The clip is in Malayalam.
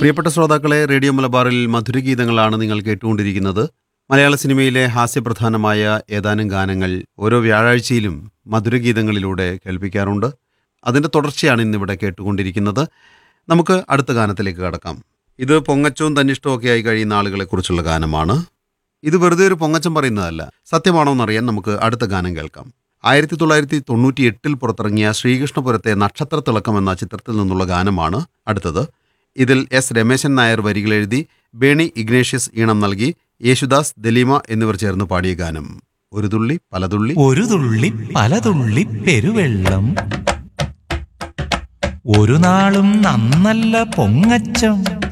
പ്രിയപ്പെട്ട ശ്രോതാക്കളെ റേഡിയോ മലബാറിൽ മധുരഗീതങ്ങളാണ് നിങ്ങൾ കേട്ടുകൊണ്ടിരിക്കുന്നത് മലയാള സിനിമയിലെ ഹാസ്യപ്രധാനമായ ഏതാനും ഗാനങ്ങൾ ഓരോ വ്യാഴാഴ്ചയിലും മധുരഗീതങ്ങളിലൂടെ കേൾപ്പിക്കാറുണ്ട് അതിൻ്റെ തുടർച്ചയാണ് ഇന്നിവിടെ കേട്ടുകൊണ്ടിരിക്കുന്നത് നമുക്ക് അടുത്ത ഗാനത്തിലേക്ക് കടക്കാം ഇത് പൊങ്ങച്ചവും തന്നിഷ്ടവും ഒക്കെ ആയി കഴിയുന്ന ആളുകളെക്കുറിച്ചുള്ള ഗാനമാണ് ഇത് വെറുതെ ഒരു പൊങ്ങച്ചം പറയുന്നതല്ല സത്യമാണോ എന്നറിയാൻ നമുക്ക് അടുത്ത ഗാനം കേൾക്കാം ആയിരത്തി തൊള്ളായിരത്തി തൊണ്ണൂറ്റി എട്ടിൽ പുറത്തിറങ്ങിയ ശ്രീകൃഷ്ണപുരത്തെ നക്ഷത്ര തിളക്കം എന്ന ചിത്രത്തിൽ നിന്നുള്ള ഗാനമാണ് അടുത്തത് ഇതിൽ എസ് രമേശൻ നായർ വരികളെഴുതി ബേണി ഇഗ്നേഷ്യസ് ഈണം നൽകി യേശുദാസ് ദലീമ എന്നിവർ ചേർന്ന് പാടിയ ഗാനം ഒരു തുള്ളി പലതുള്ളി ഒരു തുള്ളി പല തുള്ളി പെരുവെള്ളം ഒരു നാളും നന്നല്ല പൊങ്ങച്ചം